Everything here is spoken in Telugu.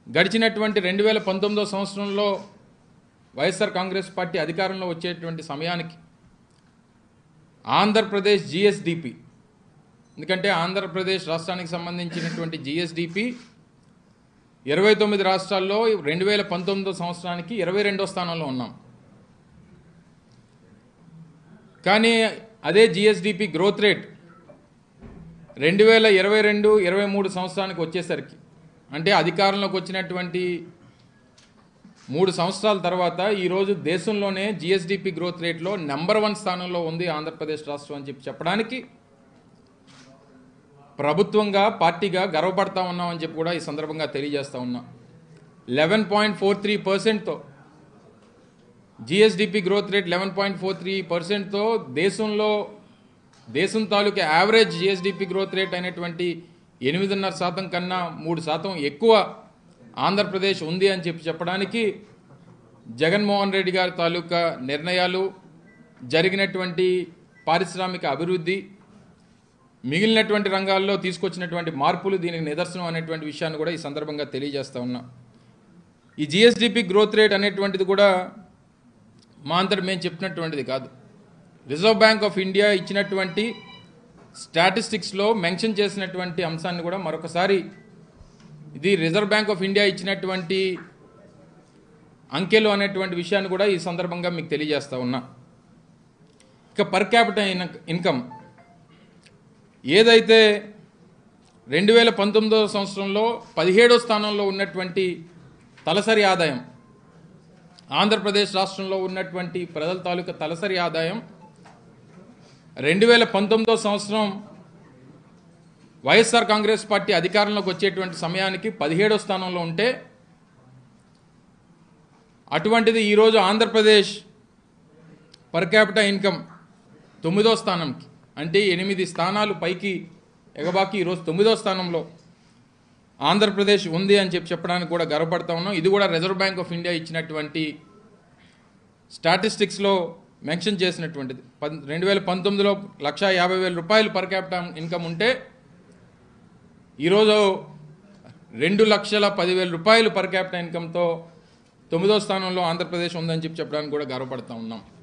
గడిచినటువంటి రెండు వేల పంతొమ్మిదో సంవత్సరంలో వైఎస్ఆర్ కాంగ్రెస్ పార్టీ అధికారంలో వచ్చేటువంటి సమయానికి ఆంధ్రప్రదేశ్ జిఎస్డిపి ఎందుకంటే ఆంధ్రప్రదేశ్ రాష్ట్రానికి సంబంధించినటువంటి జిఎస్డిపి ఇరవై తొమ్మిది రాష్ట్రాల్లో రెండు వేల పంతొమ్మిదో సంవత్సరానికి ఇరవై రెండో స్థానంలో ఉన్నాం కానీ అదే జిఎస్డిపి గ్రోత్ రేట్ రెండు వేల ఇరవై రెండు ఇరవై మూడు సంవత్సరానికి వచ్చేసరికి అంటే అధికారంలోకి వచ్చినటువంటి మూడు సంవత్సరాల తర్వాత ఈరోజు దేశంలోనే జిఎస్డిపి గ్రోత్ రేట్లో నెంబర్ వన్ స్థానంలో ఉంది ఆంధ్రప్రదేశ్ రాష్ట్రం అని చెప్పి చెప్పడానికి ప్రభుత్వంగా పార్టీగా గర్వపడతా ఉన్నామని చెప్పి కూడా ఈ సందర్భంగా తెలియజేస్తా ఉన్నాం లెవెన్ పాయింట్ ఫోర్ త్రీ పర్సెంట్తో GSDP growth rate eleven point four three పర్సెంట్తో దేశంలో దేశం తాలూకా యావరేజ్ జిఎస్డిపి గ్రోత్ రేట్ అయినటువంటి ఎనిమిదిన్నర శాతం కన్నా మూడు శాతం ఎక్కువ ఆంధ్రప్రదేశ్ ఉంది అని చెప్పి చెప్పడానికి జగన్మోహన్ రెడ్డి గారి తాలూకా నిర్ణయాలు జరిగినటువంటి పారిశ్రామిక అభివృద్ధి మిగిలినటువంటి రంగాల్లో తీసుకొచ్చినటువంటి మార్పులు దీనికి నిదర్శనం అనేటువంటి విషయాన్ని కూడా ఈ సందర్భంగా తెలియజేస్తా ఉన్నా ఈ జిఎస్డిపి గ్రోత్ రేట్ అనేటువంటిది కూడా మా అంతటి మేము చెప్పినటువంటిది కాదు రిజర్వ్ బ్యాంక్ ఆఫ్ ఇండియా ఇచ్చినటువంటి స్టాటిస్టిక్స్లో మెన్షన్ చేసినటువంటి అంశాన్ని కూడా మరొకసారి ఇది రిజర్వ్ బ్యాంక్ ఆఫ్ ఇండియా ఇచ్చినటువంటి అంకెలు అనేటువంటి విషయాన్ని కూడా ఈ సందర్భంగా మీకు తెలియజేస్తా ఉన్నా ఇక పర్ క్యాపిటల్ ఇన్కమ్ ఏదైతే రెండు వేల పంతొమ్మిదవ సంవత్సరంలో పదిహేడో స్థానంలో ఉన్నటువంటి తలసరి ఆదాయం ఆంధ్రప్రదేశ్ రాష్ట్రంలో ఉన్నటువంటి ప్రజల తాలూకా తలసరి ఆదాయం రెండు వేల పంతొమ్మిదో సంవత్సరం వైఎస్ఆర్ కాంగ్రెస్ పార్టీ అధికారంలోకి వచ్చేటువంటి సమయానికి పదిహేడో స్థానంలో ఉంటే అటువంటిది ఈరోజు ఆంధ్రప్రదేశ్ పర్ క్యాపిటల్ ఇన్కమ్ తొమ్మిదో స్థానంకి అంటే ఎనిమిది స్థానాలు పైకి ఎగబాకి ఈరోజు తొమ్మిదో స్థానంలో ఆంధ్రప్రదేశ్ ఉంది అని చెప్పి చెప్పడానికి కూడా గర్వపడతా ఉన్నాం ఇది కూడా రిజర్వ్ బ్యాంక్ ఆఫ్ ఇండియా ఇచ్చినటువంటి స్టాటిస్టిక్స్లో మెన్షన్ చేసినటువంటిది పన్ రెండు వేల పంతొమ్మిదిలో లక్ష యాభై వేల రూపాయలు పర్ క్యాపిటల్ ఇన్కమ్ ఉంటే ఈరోజు రెండు లక్షల పదివేల రూపాయలు పర్ క్యాపిటల్ ఇన్కమ్తో తొమ్మిదో స్థానంలో ఆంధ్రప్రదేశ్ ఉందని చెప్పి చెప్పడానికి కూడా గర్వపడతా ఉన్నాం